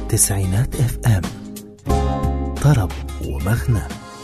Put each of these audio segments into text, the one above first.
تسعينات اف ام طرب ومغنى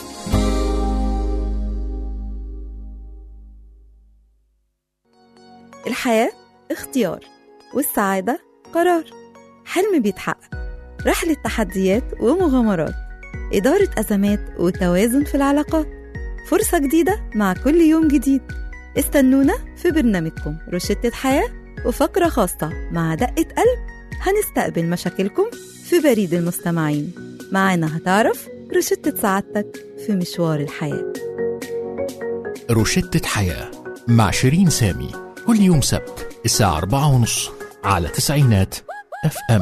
الحياة اختيار والسعادة قرار حلم بيتحقق رحلة تحديات ومغامرات إدارة أزمات وتوازن في العلاقات فرصة جديدة مع كل يوم جديد استنونا في برنامجكم روشتة حياة وفقرة خاصة مع دقة قلب هنستقبل مشاكلكم في بريد المستمعين معانا هتعرف روشتة سعادتك في مشوار الحياه روشتة حياة مع شيرين سامي كل يوم سبت الساعة أربعة ونص على تسعينات اف ام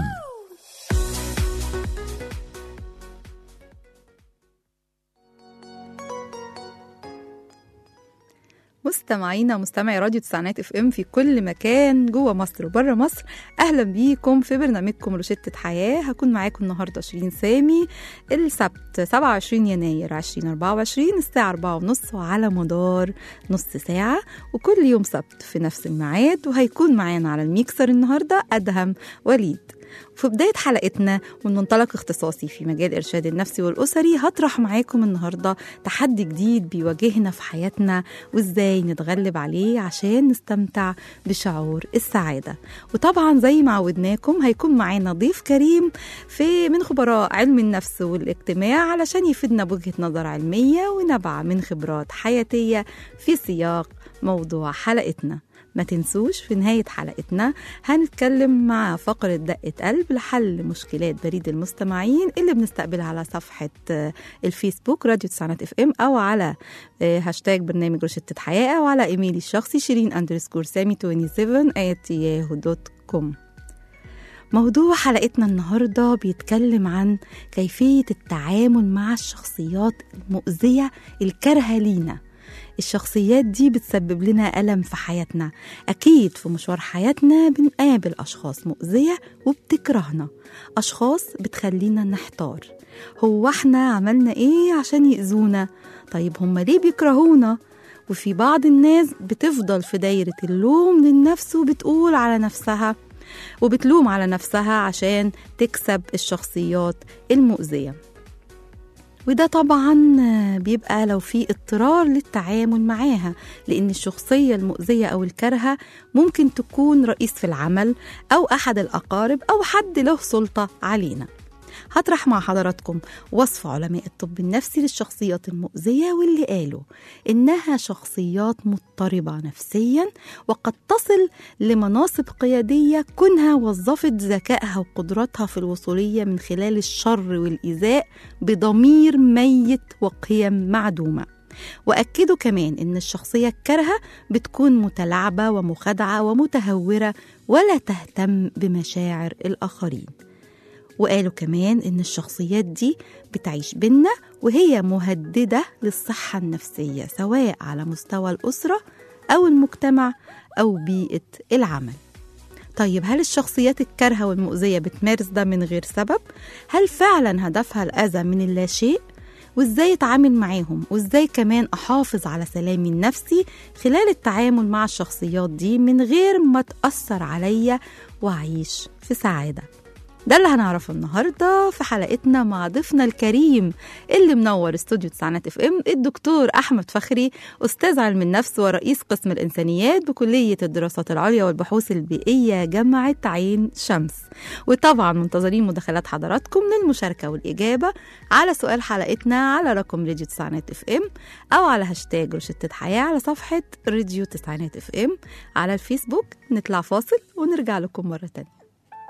مستمعينا مستمعي راديو تسعينات اف ام في كل مكان جوه مصر وبره مصر اهلا بيكم في برنامجكم روشتة حياه هكون معاكم النهارده شيرين سامي السبت 27 يناير 2024 الساعه 4 ونص وعلى مدار نص ساعه وكل يوم سبت في نفس الميعاد وهيكون معانا على الميكسر النهارده ادهم وليد في بداية حلقتنا ومن منطلق اختصاصي في مجال الإرشاد النفسي والأسري هطرح معاكم النهاردة تحدي جديد بيواجهنا في حياتنا وإزاي نتغلب عليه عشان نستمتع بشعور السعادة وطبعا زي ما عودناكم هيكون معانا ضيف كريم في من خبراء علم النفس والاجتماع علشان يفيدنا بوجهة نظر علمية ونبع من خبرات حياتية في سياق موضوع حلقتنا ما تنسوش في نهاية حلقتنا هنتكلم مع فقرة دقة قلب لحل مشكلات بريد المستمعين اللي بنستقبلها على صفحة آه، الفيسبوك راديو تسعينات اف ام أو على آه، هاشتاج برنامج روشتة حياة أو على إيميلي الشخصي شيرين أندرسكور سامي 27 at yahoo دوت كوم موضوع حلقتنا النهارده بيتكلم عن كيفية التعامل مع الشخصيات المؤذية الكارهة لينا الشخصيات دي بتسبب لنا ألم في حياتنا أكيد في مشوار حياتنا بنقابل أشخاص مؤذية وبتكرهنا أشخاص بتخلينا نحتار هو احنا عملنا ايه عشان يأذونا طيب هما ليه بيكرهونا وفي بعض الناس بتفضل في دايرة اللوم للنفس وبتقول على نفسها وبتلوم على نفسها عشان تكسب الشخصيات المؤذية وده طبعا بيبقى لو في اضطرار للتعامل معاها لان الشخصيه المؤذيه او الكارهه ممكن تكون رئيس في العمل او احد الاقارب او حد له سلطه علينا هطرح مع حضراتكم وصف علماء الطب النفسي للشخصيات المؤذية واللي قالوا إنها شخصيات مضطربة نفسيا وقد تصل لمناصب قيادية كونها وظفت ذكائها وقدراتها في الوصولية من خلال الشر والإيذاء بضمير ميت وقيم معدومة وأكدوا كمان إن الشخصية الكارهة بتكون متلاعبة ومخادعة ومتهورة ولا تهتم بمشاعر الآخرين وقالوا كمان إن الشخصيات دي بتعيش بينا وهي مهددة للصحة النفسية سواء على مستوى الأسرة أو المجتمع أو بيئة العمل طيب هل الشخصيات الكارهة والمؤذية بتمارس ده من غير سبب؟ هل فعلا هدفها الأذى من اللاشيء؟ وازاي اتعامل معاهم وازاي كمان احافظ على سلامي النفسي خلال التعامل مع الشخصيات دي من غير ما تأثر عليا واعيش في سعاده ده اللي هنعرفه النهارده في حلقتنا مع ضيفنا الكريم اللي منور استوديو تسعينات اف ام الدكتور احمد فخري استاذ علم النفس ورئيس قسم الانسانيات بكليه الدراسات العليا والبحوث البيئيه جامعه عين شمس وطبعا منتظرين مداخلات حضراتكم للمشاركه والاجابه على سؤال حلقتنا على رقم راديو تسعينات اف ام او على هاشتاج روشتة حياه على صفحه راديو تسعينات اف ام على الفيسبوك نطلع فاصل ونرجع لكم مره تانية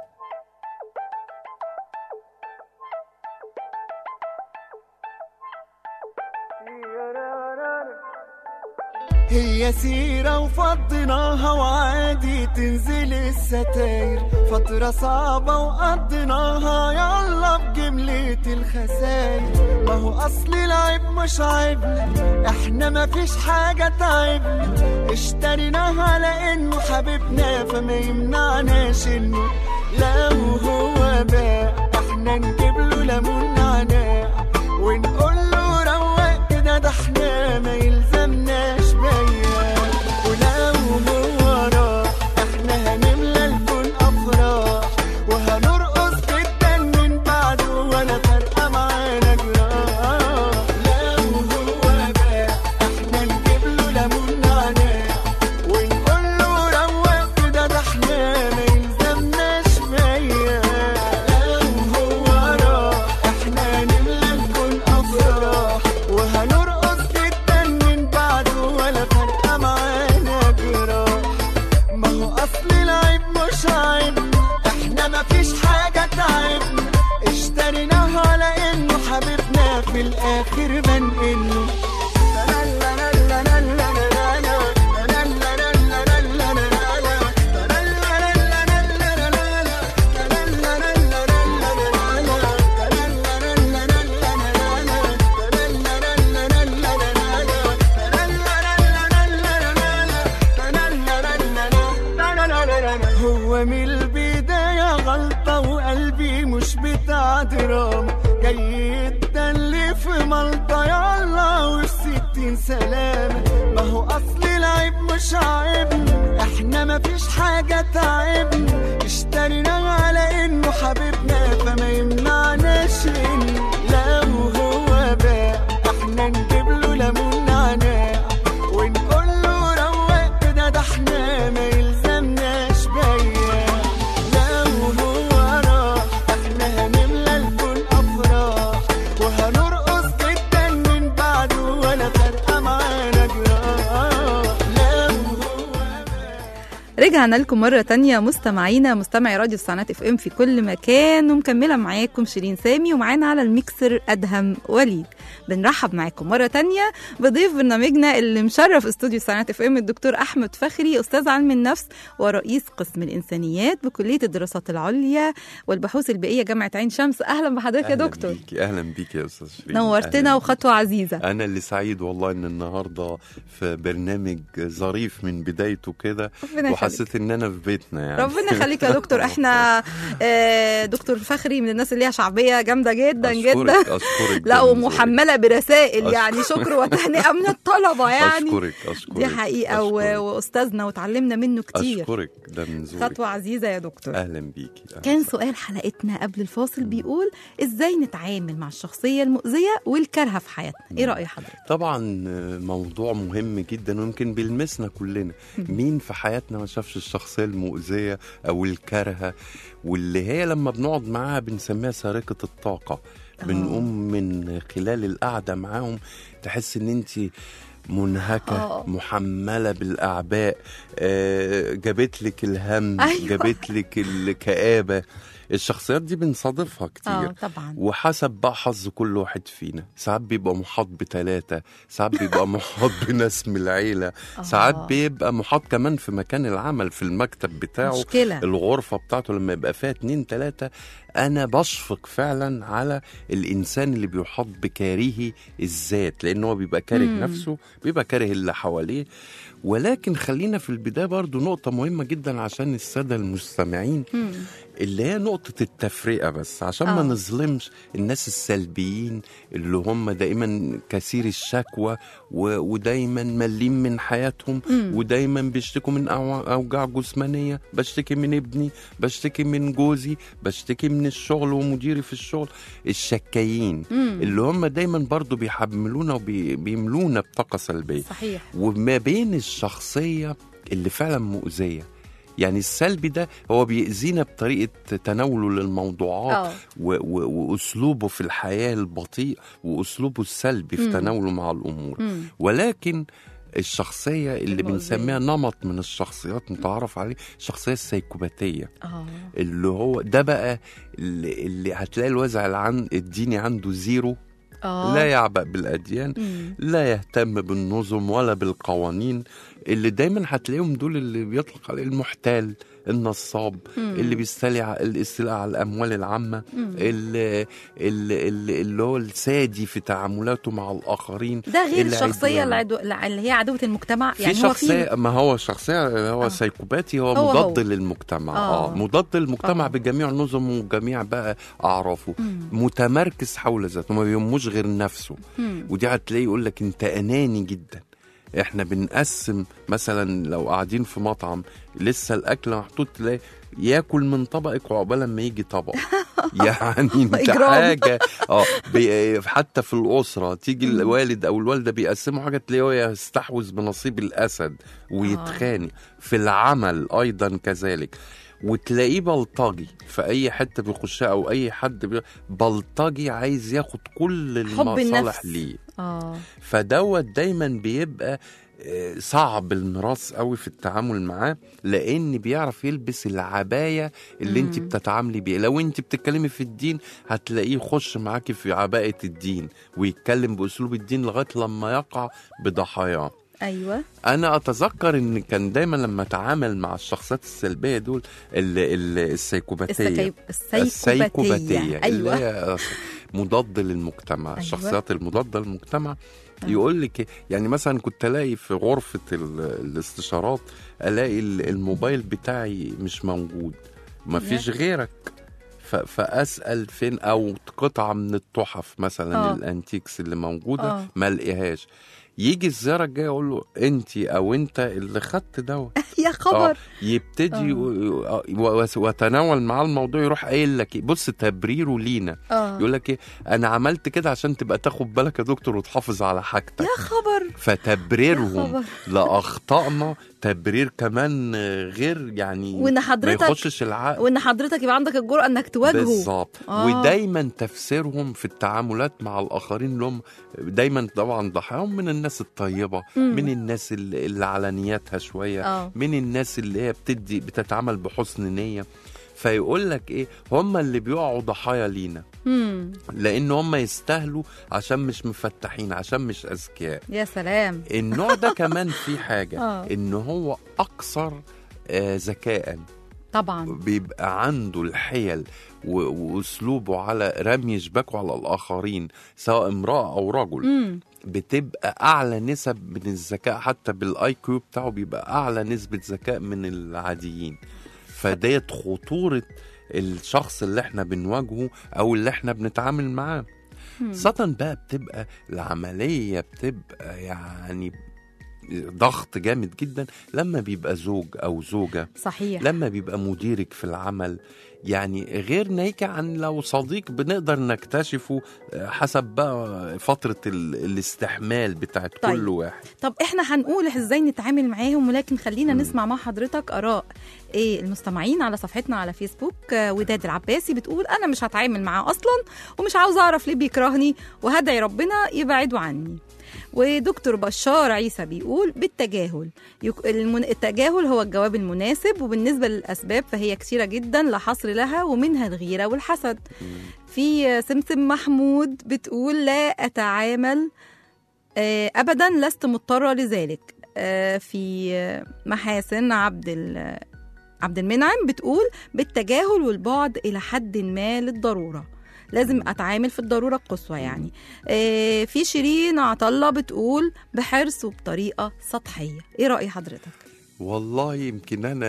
هي سيرة وفضيناها وعادي تنزل الستاير فترة صعبة وقضيناها يلا بجملة الخساير ما هو أصل العيب مش عيبنا احنا مفيش حاجة تعبنا اشتريناها لأنه حبيبنا فما يمنعناش انه لو هو باع احنا نجيب له ليمون نعناع ونقول له روق كده ده احنا ما يلزمناش بيا ولو هو راح احنا هنملى الكون افراح وهنرقص جدا من مفيش حاجة تعبنا اشتريناها على انه حبيبنا في الاخر بنقله هو من البداية غلطة وقلبي مش بتاع دراما جاي يتدلي في ملطة يلا والستين سلامة ما هو أصل العيب مش عيبنا احنا مفيش حاجة تعبنا اشتريناه على انه حبيبنا فما يمنعناش ان لو هو باع احنا نجيب له ليمون نعناع ونقول له روق كده ده احنا ما يلزمناش بياع لو هو راح احنا هنملى الكون افراح وهنرقص جدا من بعده ولا فارقه معانا جراح لو هو رجعنا لكم مرة تانية مستمعينا مستمعي راديو الساعات اف ام في كل مكان ومكملة معاكم شيرين سامي ومعانا على الميكسر أدهم وليد بنرحب معاكم مرة تانية بضيف برنامجنا اللي مشرف استوديو الساعات اف ام الدكتور أحمد فخري أستاذ علم النفس ورئيس قسم الإنسانيات بكلية الدراسات العليا والبحوث البيئية جامعة عين شمس أهلا بحضرتك يا أهلاً دكتور بيكي اهلا بيكي يا استاذ شيرين نورتنا أهلاً وخطوة عزيزة بيكي. انا اللي سعيد والله ان النهارده في برنامج ظريف من بدايته كده ربنا يخليك. وحسيت ان انا في بيتنا يعني ربنا يخليك يا دكتور احنا آه، دكتور فخري من الناس اللي ليها شعبيه جامده جدا جدا أشكرك أشكرك لا ده من ومحمله برسائل أشكر- يعني شكر وتهنئه من الطلبه يعني أشكرك أشكرك دي حقيقه و- أشكرك. واستاذنا وتعلمنا منه كتير أشكرك ده من ذوقك خطوه عزيزه يا دكتور أهلا بيكي أهلاً. كان سؤال حلقتنا قبل الفاصل بيقول ازاي نتعامل مع الشخصيه المؤذيه والكارهه في حياتنا ايه راي حضرتك طبعا موضوع مهم جدا ويمكن بيلمسنا كلنا مين في حياتنا ما شافش الشخصيه المؤذيه او الكارهه واللي هي لما بنقعد معاها بنسميها سارقه الطاقه بنقوم من خلال القعده معاهم تحس ان انت منهكه آه. محمله بالاعباء آه، جابت لك الهم أيوة. جابت لك الكآبه الشخصيات دي بنصادفها كتير اه طبعا وحسب بقى حظ كل واحد فينا ساعات بيبقى محاط بثلاثة ساعات بيبقى محاط بناس من العيلة ساعات آه. بيبقى محاط كمان في مكان العمل في المكتب بتاعه مشكله الغرفة بتاعته لما يبقى فيها اتنين تلاتة أنا بشفق فعلا على الإنسان اللي بيحاط بكارهه الذات لأن هو بيبقى كاره مم. نفسه بيبقى كاره اللي حواليه ولكن خلينا في البداية برضو نقطة مهمة جدا عشان السادة المستمعين مم. اللي هي نقطة التفرقة بس عشان آه. ما نظلمش الناس السلبيين اللي هم دائما كثير الشكوى و... ودايما ملين من حياتهم مم. ودايما بيشتكوا من أو... أوجاع جسمانية بشتكي من ابني بشتكي من جوزي بشتكي من الشغل ومديري في الشغل الشكايين مم. اللي هم دايما برضو بيحملونا وبيملونا بطاقة سلبية صحيح وما بين الشخصية اللي فعلا مؤذية يعني السلبي ده هو بيأذينا بطريقة تناوله للموضوعات اه و- و- وأسلوبه في الحياة البطيء وأسلوبه السلبي في مم. تناوله مع الأمور مم. ولكن الشخصية اللي المؤذية. بنسميها نمط من الشخصيات متعرف عليه الشخصية السيكوباتية اه اللي هو ده بقى اللي, اللي هتلاقي الوازع العن الديني عنده زيرو اه لا يعبأ بالأديان مم. لا يهتم بالنظم ولا بالقوانين اللي دايما هتلاقيهم دول اللي بيطلق عليه المحتال النصاب مم. اللي بيستلع الاستيلاء على الاموال العامه مم. اللي, اللي, اللي, اللي هو السادي في تعاملاته مع الاخرين ده غير العدوان. الشخصيه العدو... اللي هي عدوه المجتمع في يعني هو شخصية في ما هو شخصية هو آه. سيكوباتي هو, هو مضاد هو. للمجتمع آه. اه, مضاد للمجتمع آه. بجميع نظمه وجميع بقى أعرافه مم. متمركز حول ذاته ما بيهموش غير نفسه مم. ودي هتلاقيه يقول لك انت اناني جدا احنا بنقسم مثلا لو قاعدين في مطعم لسه الاكل محطوط تلاقي ياكل من طبقك وعقبال ما يجي طبق يعني انت إجرام. حاجه اه بي- حتى في الاسره تيجي الوالد او الوالده بيقسموا حاجه تلاقيه يستحوذ بنصيب الاسد ويتخانق في العمل ايضا كذلك وتلاقيه بلطجي في اي حته بيخشها او اي حد بي... بلطجي عايز ياخد كل حب المصالح النفس. ليه اه فدوت دايما بيبقى آه، صعب الميراث قوي في التعامل معاه لان بيعرف يلبس العبايه اللي انت مم. بتتعاملي بيها لو انت بتتكلمي في الدين هتلاقيه يخش معاكي في عباءه الدين ويتكلم باسلوب الدين لغايه لما يقع بضحاياه ايوه انا اتذكر ان كان دايما لما اتعامل مع الشخصيات السلبيه دول ال- ال- السيكوباتيه السكيب... السيكوباتيه اللي ايوه هي مضاد للمجتمع أيوة. الشخصيات المضاده للمجتمع آه. يقول لك يعني مثلا كنت الاقي في غرفه ال- الاستشارات الاقي ال- الموبايل بتاعي مش موجود ما فيش غيرك ف- فاسال فين او قطعه من التحف مثلا آه. الانتيكس اللي موجوده آه. ما الاقيهاش يجي الزياره الجايه يقول له انت او انت اللي خدت دواء يا خبر يبتدي آه. و- و- وتناول معاه الموضوع يروح قايل لك إيه، بص تبريره لينا اه يقول لك ايه انا عملت كده عشان تبقى تاخد بالك يا دكتور وتحافظ على حاجتك يا خبر يا فتبريرهم خبر. لاخطائنا تبرير كمان آه، غير يعني وان ما حضرتك يخشش العقل وان حضرتك يبقى عندك الجرأة انك تواجهه بالظبط آه. ودايما تفسيرهم في التعاملات مع الاخرين لهم دايما طبعا ضحاياهم من الناس الطيبه مم. من الناس اللي اللي على نياتها شويه اه من الناس اللي هي بتدي بتتعامل بحسن نيه فيقول لك ايه هم اللي بيقعوا ضحايا لينا مم. لان هم يستاهلوا عشان مش مفتحين عشان مش اذكياء يا سلام النوع ده كمان فيه حاجه آه. ان هو اكثر آه، ذكاء طبعا بيبقى عنده الحيل و- واسلوبه على رمي شباكه على الاخرين سواء امراه او رجل مم. بتبقى اعلى نسب من الذكاء حتى بالاي كيو بتاعه بيبقى اعلى نسبه ذكاء من العاديين فديت خطوره الشخص اللي احنا بنواجهه او اللي احنا بنتعامل معاه مم. خاصة بقى بتبقى العملية بتبقى يعني ضغط جامد جدا لما بيبقى زوج او زوجة صحيح لما بيبقى مديرك في العمل يعني غير ناهيك عن لو صديق بنقدر نكتشفه حسب بقى فترة ال- الاستحمال بتاعت طيب. كل واحد طب احنا هنقول ازاي نتعامل معاهم ولكن خلينا مم. نسمع مع حضرتك اراء ايه المستمعين على صفحتنا على فيسبوك آه، وداد العباسي بتقول انا مش هتعامل معاه اصلا ومش عاوزه اعرف ليه بيكرهني وهدعي ربنا يبعده عني ودكتور بشار عيسى بيقول بالتجاهل يك- المن... التجاهل هو الجواب المناسب وبالنسبة للأسباب فهي كثيرة جدا لا حصر لها ومنها الغيرة والحسد في سمسم محمود بتقول لا أتعامل آه، أبدا لست مضطرة لذلك آه، في آه، محاسن عبد ال- عبد المنعم بتقول بالتجاهل والبعد إلى حد ما للضرورة لازم اتعامل في الضروره القصوى يعني آه، في شيرين عطله بتقول بحرص وبطريقه سطحيه ايه راي حضرتك والله يمكن انا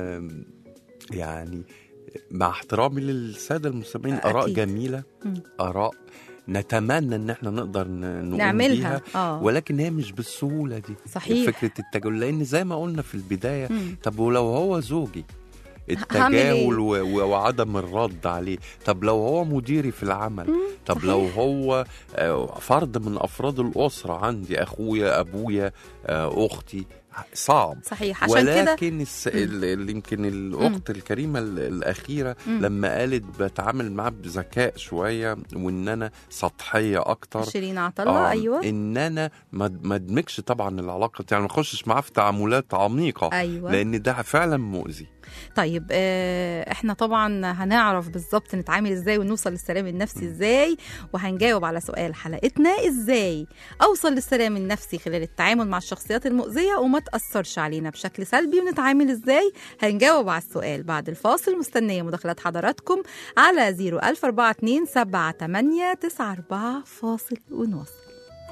يعني مع احترامي للسادة المستمعين آراء أكيد. جميلة مم. آراء نتمنى ان احنا نقدر ن- نقوم نعملها بيها اه ولكن هي مش بالسهولة دي صحيح. فكرة التجاهل لان زي ما قلنا في البداية مم. طب ولو هو زوجي هعمل إيه؟ التجاهل و- و- وعدم الرد عليه طب لو هو مديري في العمل مم، طب صحيح. لو هو آه، فرد من افراد الاسره عندي اخويا ابويا آه، اختي صعب صحيح عشان كده ولكن الس... ال- ال- يمكن الاخت الكريمه ال- الاخيره مم. لما قالت بتعامل معاه بذكاء شويه وان انا سطحيه اكتر شيرين عطله ايوه ان انا ما ما ادمجش طبعا العلاقه يعني ما اخشش معاه في تعاملات عميقه ايوه لان ده فعلا مؤذي طيب آه، احنا طبعا هنعرف بالظبط نتعامل ازاي ونوصل للسلام النفسي ازاي وهنجاوب على سؤال حلقتنا ازاي اوصل للسلام النفسي خلال التعامل مع الشخصيات المؤذيه وما تاثرش علينا بشكل سلبي ونتعامل ازاي هنجاوب على السؤال بعد الفاصل مستنيه مداخلات حضراتكم على 00427 7894 فاصل ونواصل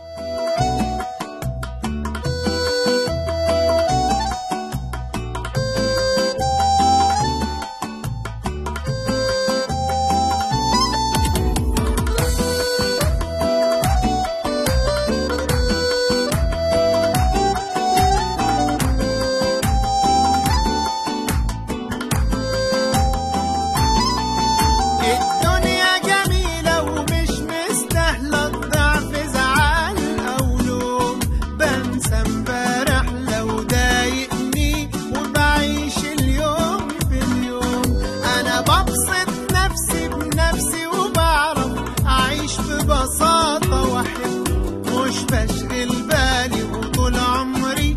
الدنيا جميلة ومش مستاهلة الضعف زعل أو لوم بنسى امبارح لو ضايقني وبعيش اليوم في اليوم أنا ببسط نفسي بنفسي وبعرف أعيش ببساطة وأحب مش بشغل بالي وطول عمري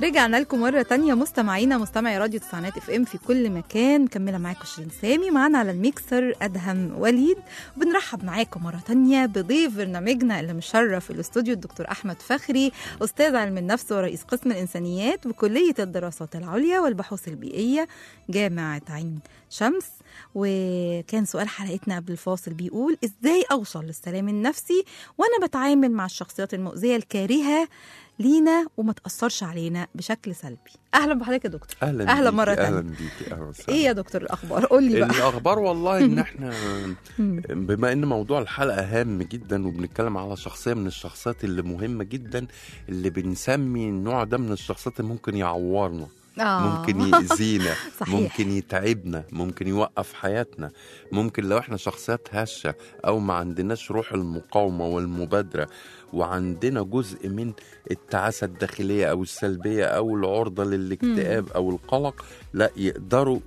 ورجعنا لكم مرة تانية مستمعينا مستمعي راديو تسعينات اف ام في كل مكان مكملة معاكم شيرين سامي معانا على الميكسر أدهم وليد وبنرحب معاكم مرة تانية بضيف برنامجنا اللي مشرف الاستوديو الدكتور أحمد فخري أستاذ علم النفس ورئيس قسم الإنسانيات بكلية الدراسات العليا والبحوث البيئية جامعة عين شمس وكان سؤال حلقتنا قبل الفاصل بيقول ازاي اوصل للسلام النفسي وانا بتعامل مع الشخصيات المؤذيه الكارهه لينا وما تاثرش علينا بشكل سلبي اهلا بحضرتك يا دكتور اهلا أهلا بيكي، مرة تانية. اهلا بيكي اهلا وسهلا ايه يا دكتور الاخبار قول لي بقى الاخبار والله ان احنا بما ان موضوع الحلقه هام جدا وبنتكلم على شخصيه من الشخصيات اللي مهمه جدا اللي بنسمي النوع ده من الشخصيات اللي ممكن يعورنا آه. ممكن يأذينا صحيح. ممكن يتعبنا ممكن يوقف حياتنا ممكن لو احنا شخصيات هشة او ما عندناش روح المقاومة والمبادرة وعندنا جزء من التعاسة الداخلية او السلبية او العرضة للاكتئاب او القلق لا يقدروا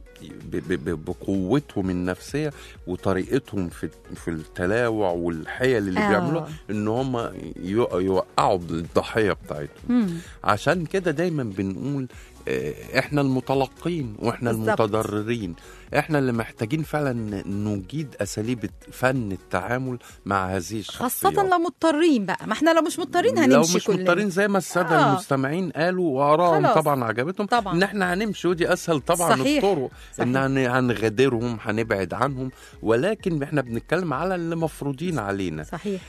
ب- ب- ب- بقوتهم النفسيه وطريقتهم في في التلاوع والحيل اللي آه. بيعملوها ان هم يو- يوقعوا الضحيه بتاعتهم مم. عشان كده دايما بنقول آه، احنا المتلقين واحنا بالظبط. المتضررين احنا اللي محتاجين فعلا نجيد اساليب فن التعامل مع هذه الشخصيات خاصة لو مضطرين بقى ما احنا لو مش مضطرين هنمشي لو مش كلنا مضطرين زي ما الساده آه. المستمعين قالوا وارائهم خلاص. طبعا عجبتهم طبعا. ان احنا هنمشي ودي اسهل طبعا صحيح. الطرق صحيح. ان هن- هنغادرهم هنبعد عنهم ولكن احنا بنتكلم على اللي مفروضين علينا صحيح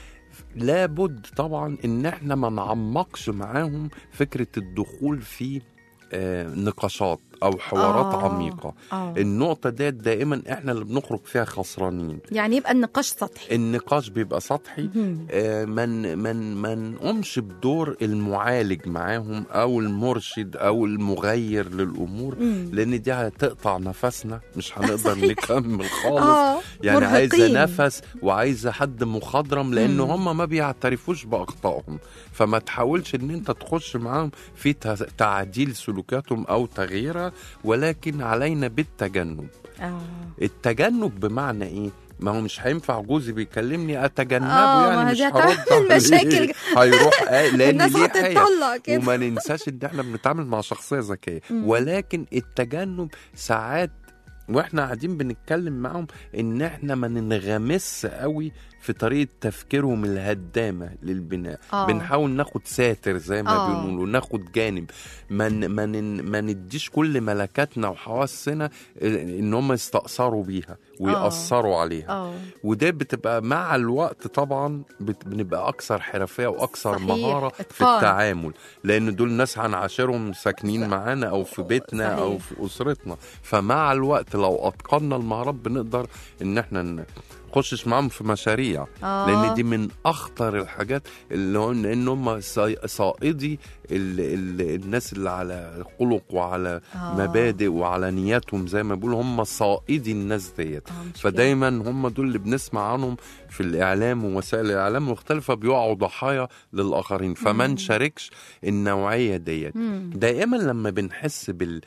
لابد طبعا ان احنا ما نعمقش معاهم فكره الدخول في آه، نقاشات او حوارات آه. عميقه اه النقطه ديت دائما احنا اللي بنخرج فيها خسرانين يعني يبقى النقاش سطحي النقاش بيبقى سطحي مم. آه، من من ما نقومش بدور المعالج معاهم او المرشد او المغير للامور مم. لان دي هتقطع نفسنا مش هنقدر صحيح. نكمل خالص اه يعني عايزه مرهقين. نفس وعايزه حد مخضرم لان مم. هم ما بيعترفوش باخطائهم فما تحاولش ان انت تخش معاهم في ت- تعديل سلوكاتهم او تغييرها ولكن علينا بالتجنب اه التجنب بمعنى ايه ما هو مش هينفع جوزي بيكلمني اتجنبه آه، ما يعني دي مش هتعمل هرد عليه. مشاكل. هيروح آه، لان الناس ليه حياة. هتتطلق كده وما ننساش ان احنا بنتعامل مع شخصيه ذكيه مم. ولكن التجنب ساعات واحنا قاعدين بنتكلم معاهم ان احنا ما ننغمس قوي في طريقه تفكيرهم الهدامه للبناء آه. بنحاول ناخد ساتر زي ما آه. بنقول وناخد جانب ما ن- ما ن- ما نديش كل ملكاتنا وحواسنا ان هم يستأثروا بيها ويأثروا عليها اه وده بتبقى مع الوقت طبعا بت- بنبقى اكثر حرفيه واكثر صحيح. مهاره في إتقان. التعامل لان دول ناس هنعاشرهم ساكنين صح. معانا او في بيتنا صحيح. او في اسرتنا فمع الوقت لو اتقنا المهارات بنقدر ان احنا ن- نخشش معاهم في مشاريع آه. لان دي من اخطر الحاجات اللي هو ان إن هم صا- صائدي ال ال الناس اللي على خلق وعلى آه. مبادئ وعلى نياتهم زي ما بيقولوا هم صائدي الناس ديت آه، مشكلة. فدايما هم دول اللي بنسمع عنهم في الاعلام ووسائل الاعلام المختلفه بيقعوا ضحايا للاخرين فما نشاركش النوعيه ديت مم. دائما لما بنحس بال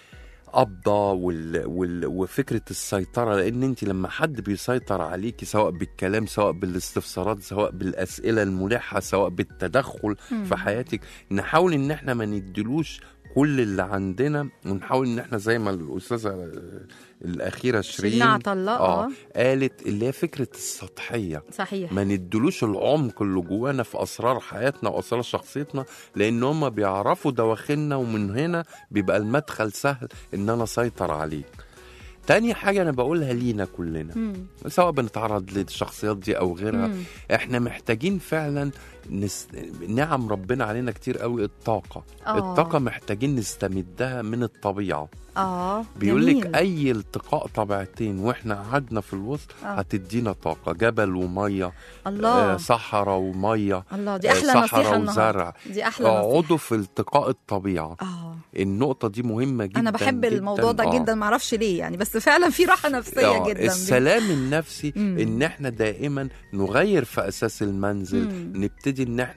قبضة وال... وال... وفكرة السيطرة لأن أنت لما حد بيسيطر عليكي سواء بالكلام سواء بالاستفسارات سواء بالأسئلة الملحة سواء بالتدخل في حياتك نحاول إن احنا ما نديلوش كل اللي عندنا ونحاول ان احنا زي ما الاستاذه الاخيره شيرين شيرين عطله اه قالت اللي هي فكره السطحيه صحيح ما ندلوش العمق اللي جوانا في اسرار حياتنا واسرار شخصيتنا لان هم بيعرفوا دواخلنا ومن هنا بيبقى المدخل سهل ان انا اسيطر عليك تاني حاجة أنا بقولها لينا كلنا مم. سواء بنتعرض للشخصيات دي أو غيرها مم. احنا محتاجين فعلا نس... نعم ربنا علينا كتير قوي الطاقة آه. الطاقة محتاجين نستمدها من الطبيعة اه بيقول لك جميل. اي التقاء طبيعتين واحنا قعدنا في الوسط آه. هتدينا طاقه جبل وميه الله آه صحراء وميه الله دي آه، احلى صحراء نصيحه النهارده وزرع دي احلى نصيحه اقعدوا في التقاء الطبيعه اه النقطه دي مهمه جدا انا بحب جداً. الموضوع ده آه. جدا معرفش ليه يعني بس فعلا في راحه نفسيه آه، جدا السلام النفسي مم. ان احنا دائما نغير في اساس المنزل مم. نبتدي ان احنا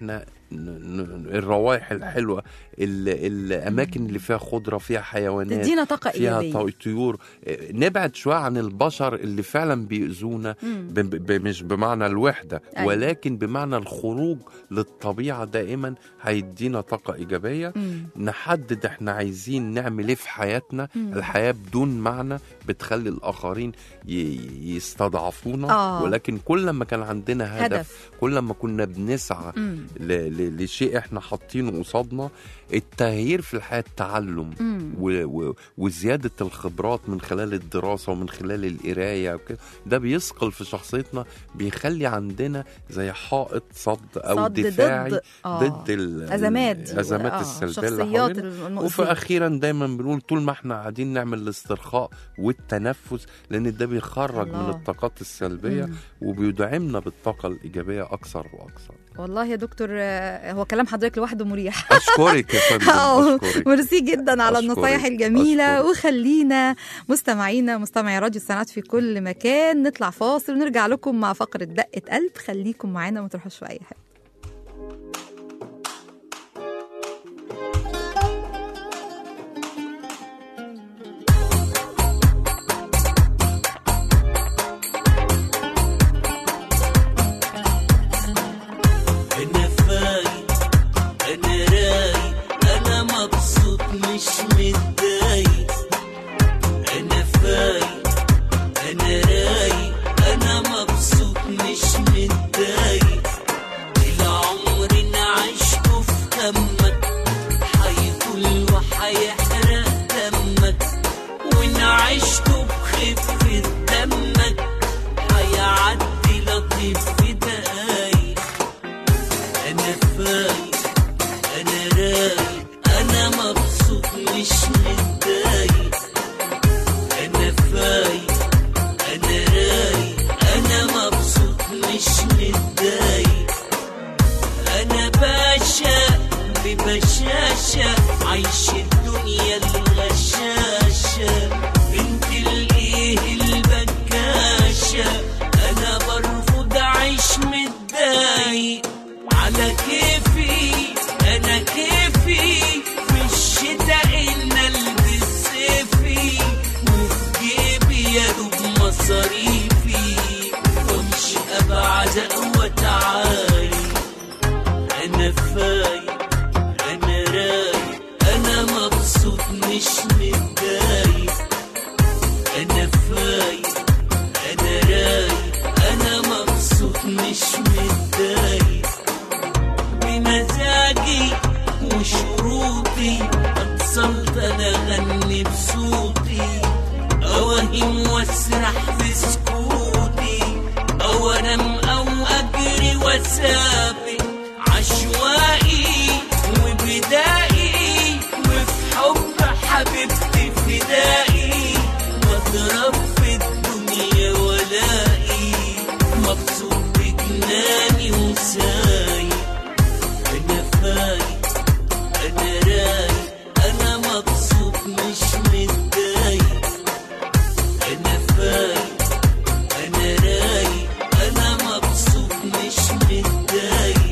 ن- الروائح الحلوه ال- الاماكن اللي فيها خضره فيها حيوانات تدينا طاقه فيها ايجابيه طو- طيور آه، نبعد شويه عن البشر اللي فعلا بيأذونا مم. ب- ب- مش بمعنى الوحده أيوة. ولكن بمعنى الخروج للطبيعه دائما هيدينا طاقه ايجابيه مم. نحدد احنا عايزين نعمل ايه في حياتنا مم. الحياه بدون معنى بتخلي الاخرين ي- يستضعفونا آه. ولكن كل ما كان عندنا هدف, هدف كل ما كنا بنسعى مم. ل- ل- لشيء احنا حاطينه قصادنا التغيير في الحياه التعلم مم. و- و- وزياده الخبرات من خلال الدراسه ومن خلال القرايه وكده ده بيثقل في شخصيتنا بيخلي عندنا زي حائط صد او صد دفاعي ضد آه. ضد ال- ازمات دي الازمات آه. السلبيه اللي شخصيات حوالينا المؤذية. وفي اخيرا دايما بنقول طول ما احنا قاعدين نعمل الاسترخاء والتنفس لان ده بيخرج الله. من الطاقات السلبيه مم. وبيدعمنا بالطاقه الايجابيه اكثر واكثر والله يا دكتور آه، هو كلام حضرتك لوحده مريح اشكرك يا فندم آه، اشكرك ميرسي جدا على أشكرك، النصايح الجميلة أشكرك. وخلينا مستمعينا مستمعي راديو السنوات في كل مكان نطلع فاصل ونرجع لكم مع فقرة دقة قلب خليكم معانا ما تروحوش في أي حاجة انا فايق انا رايق انا مبسوط مش متضايق انا فايق انا رايق انا مبسوط مش متضايق العمر انا عشته في همك هيطول وهيحرق دمك وان عشته بخفة دمك هيعدي لطيف في دقايق انا فايق انا رايق انا مبسوط مش متضايق انا فايق انا رايق انا مبسوط مش متضايق انا باشا ببشاشة عايش الدنيا الغشاشة بنت الايه البكاشة انا برفض اعيش متضايق على كيفي انا كيفي في الشتاء ان البس صيفي وفي جيبي يا دوب مصاريفي وامشي ابعد واتعايق انا فايق انا رايق انا مبسوط مش متضايق انا فايق انا رايق انا مبسوط مش متضايق بمزاجي وشروطي اتصلت انا اغني بصوتي اوهم واسرح في سكوتي او انام او اجري واسابق عشوائي وبدائي وفي حب حبيبتي فدائي واضرب في الدنيا ولائي مبسوط بجناني وسايق انا فايق انا رايق انا مبسوط مش متضايق انا فايق انا رايق انا مبسوط مش متضايق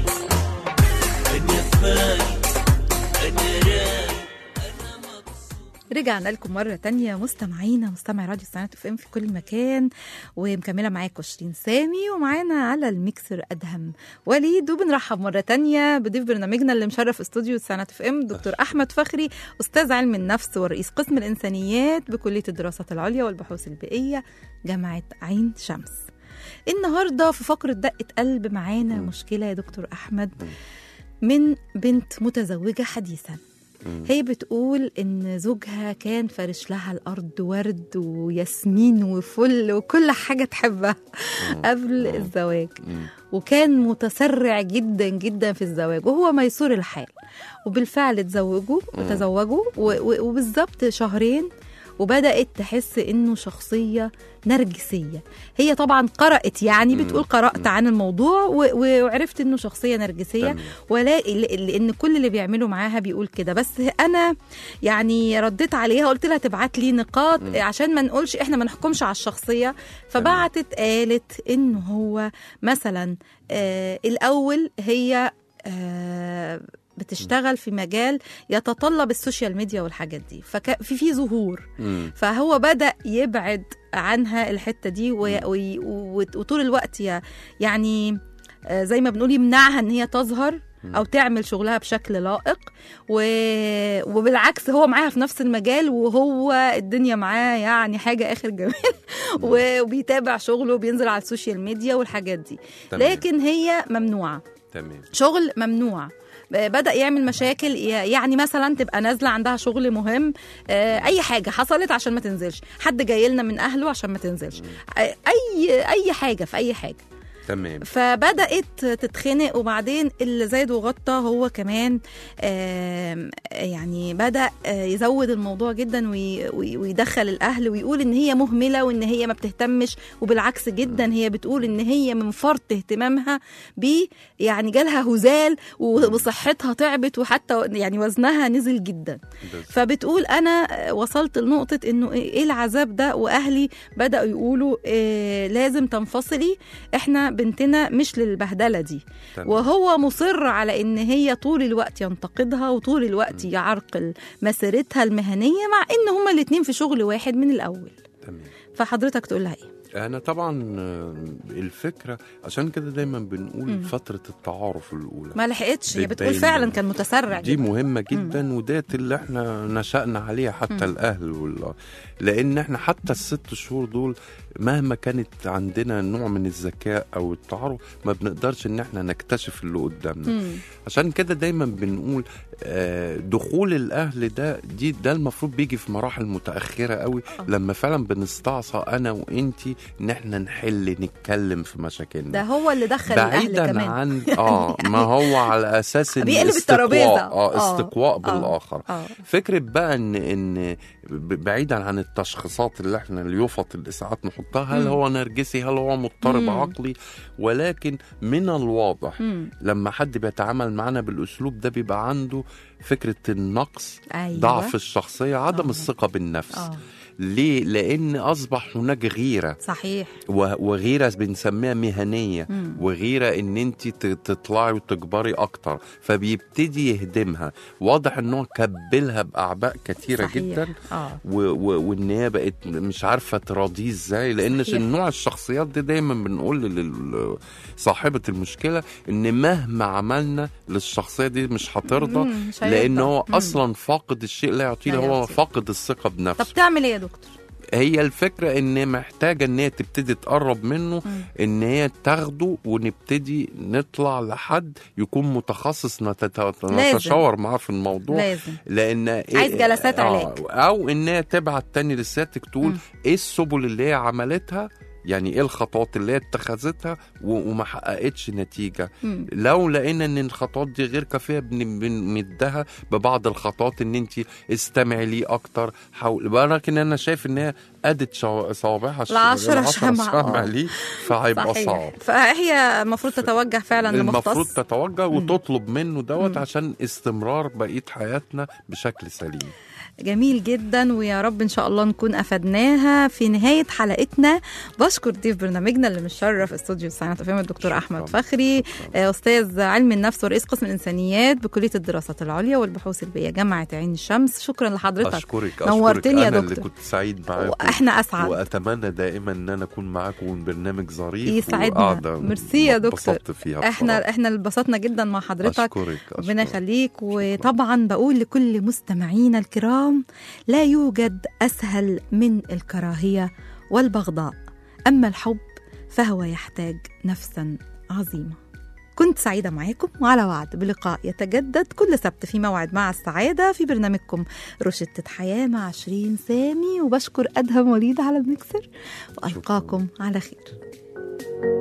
انا فايق انا رايق انا مبسوط رجعنا لكم مرة تانية مستمعينا مستمعي راديو السنوات اف ام في كل مكان ومكملة معاكم شيرين سامي ومعانا على الميكسر أدهم وليد وبنرحب مرة تانية بضيف برنامجنا اللي مشرف استوديو السنوات اف ام دكتور أحمد فخري أستاذ علم النفس ورئيس قسم الإنسانيات بكلية الدراسات العليا والبحوث البيئية جامعة عين شمس النهاردة في فقرة دقة قلب معانا مم. مشكلة يا دكتور أحمد من بنت متزوجة حديثا مم. هي بتقول ان زوجها كان فرش لها الارض ورد وياسمين وفل وكل حاجه تحبها قبل الزواج مم. وكان متسرع جدا جدا في الزواج وهو ميسور الحال وبالفعل اتزوجوا وتزوجوا و- و- وبالظبط شهرين وبدات تحس انه شخصيه نرجسيه هي طبعا قرات يعني مم. بتقول قرات عن الموضوع و- وعرفت انه شخصيه نرجسيه تمام. ولا ل- لان كل اللي بيعمله معاها بيقول كده بس انا يعني رديت عليها قلت لها تبعت لي نقاط مم. عشان ما نقولش احنا ما نحكمش على الشخصيه فبعتت قالت انه هو مثلا آه الاول هي آه، بتشتغل في مجال يتطلب السوشيال ميديا والحاجات دي ففي في ظهور مم. فهو بدأ يبعد عنها الحتة دي وي- وي- وت- وطول الوقت ي- يعني آه، زي ما بنقول يمنعها ان هي تظهر او تعمل شغلها بشكل لائق و... وبالعكس هو معاها في نفس المجال وهو الدنيا معاه يعني حاجه اخر جمال و- وبيتابع شغله وبينزل على السوشيال ميديا والحاجات دي تمام. لكن هي ممنوعه تمام شغل ممنوع بدأ يعمل مشاكل يعني مثلا تبقى نازلة عندها شغل مهم آه، أي حاجة حصلت عشان ما تنزلش حد جاي لنا من أهله عشان ما تنزلش آه، أي أي حاجة في أي حاجة تمام فبدأت تتخنق وبعدين اللي زاد وغطى هو كمان آم، يعني بدأ آه، يزود الموضوع جدا وي- وي- ويدخل الأهل ويقول إن هي مهملة وإن هي ما بتهتمش وبالعكس جدا هي بتقول إن هي من فرط اهتمامها ب يعني جالها هزال و- وصحتها تعبت وحتى يعني وزنها نزل جدا بس. فبتقول انا وصلت لنقطه انه ايه العذاب ده واهلي بداوا يقولوا إيه لازم تنفصلي احنا بنتنا مش للبهدله دي تمام. وهو مصر على ان هي طول الوقت ينتقدها وطول الوقت يعرقل مسيرتها المهنيه مع ان هما الاتنين في شغل واحد من الاول تمام فحضرتك تقول لها ايه انا طبعا آه، الفكره عشان كده دايما بنقول مم. فتره التعارف الاولى ما لحقتش هي بتقول بتبين- فعلا كان متسرع دي جدا مهمة جدا وديت اللي احنا نشأنا عليها حتى الأهل وال... لأن احنا حتى الست شهور دول مهما كانت عندنا نوع من الذكاء أو التعارف ما بنقدرش إن احنا نكتشف اللي قدامنا مم. عشان كده دايما بنقول آه، دخول الأهل ده دي ده المفروض بيجي في مراحل متأخرة قوي لما فعلا بنستعصى أنا وإنتي إن احنا نحل نتكلم في مشاكلنا ده هو اللي دخل الاهل بعيدا كمان عن اه ما هو على اساس ان بيقلب استقواء الترابيزة. اه آه. استقواء آه. بالاخر اه فكره بقى ان ان ب- بعيدا عن التشخيصات اللي احنا اليفط الاسعاف نحطها هل مم. هو نرجسي هل هو مضطرب مم. عقلي ولكن من الواضح مم. لما حد بيتعامل معنا بالاسلوب ده بيبقى عنده فكره النقص ايوه ضعف الشخصيه عدم آه. الثقه بالنفس اه ليه لان اصبح هناك غيره صحيح و- وغيره بنسميها مهنيه مم. وغيره ان انت ت- تطلعي وتكبري اكتر فبيبتدي يهدمها واضح ان هو كبلها باعباء كتيره صحيح. جدا اه و- و- وان هي بقت مش عارفه تراضيه ازاي لان صحيح. نوع الشخصيات دي دايما بنقول لصاحبه المشكله ان مهما عملنا للشخصيه دي مش هترضى مم، مش هيرضى. لان هو مم. اصلا فاقد الشيء لا يعطيه لا هو يعطيه. فاقد الثقه بنفسه طب تعمل ايه يا دكتور؟ هي الفكرة ان محتاجة ان هي تبتدي تقرب منه مم. ان هي تاخده ونبتدي نطلع لحد يكون متخصص نتت- لازم. نتشاور معاه في الموضوع لازم لان إيه عايز جلسات علاج. او ان هي تبعت تاني لسيادتك تقول مم. ايه السبل اللي هي عملتها يعني ايه الخطوات اللي هي اتخذتها و- وما حققتش نتيجه مم. لو لقينا ان الخطوات دي غير كافيه بن- بنمدها ببعض الخطوات ان انت استمعي ليه اكتر حاول ولكن انا شايف ان هي ادت شو- صوابعها الش- العشرة العشرة شمعة. شمع ليه فهيبقى صحيح صعب فهي المفروض تتوجه فعلا المفروض لمختص تتوجه وتطلب منه دوت مم. عشان استمرار بقيه حياتنا بشكل سليم جميل جدا ويا رب ان شاء الله نكون افدناها في نهايه حلقتنا بشكر ضيف برنامجنا اللي مشرف استوديو ساعات فهم الدكتور شكراً. احمد فخري آه، استاذ علم النفس ورئيس قسم الانسانيات بكليه الدراسات العليا والبحوث البيئيه جامعه عين الشمس شكرا لحضرتك اشكرك نورتني أشكرك. يا انا اللي دكتور. كنت سعيد معاكم واحنا اسعد واتمنى دائما ان انا اكون معاكم والبرنامج ظريف يسعدنا. وقاعدة ميرسي يا دكتور. اتبسطت فيها بصراحة. احنا احنا اللي اتبسطنا جدا مع حضرتك اشكرك ربنا أشكرك. يخليك وطبعا بقول لكل مستمعينا الكرام لا يوجد اسهل من الكراهيه والبغضاء اما الحب فهو يحتاج نفسا عظيمه كنت سعيدة معاكم وعلى وعد بلقاء يتجدد كل سبت في موعد مع السعادة في برنامجكم روشتة حياة مع شيرين سامي وبشكر أدهم وليد على المكسر وألقاكم على خير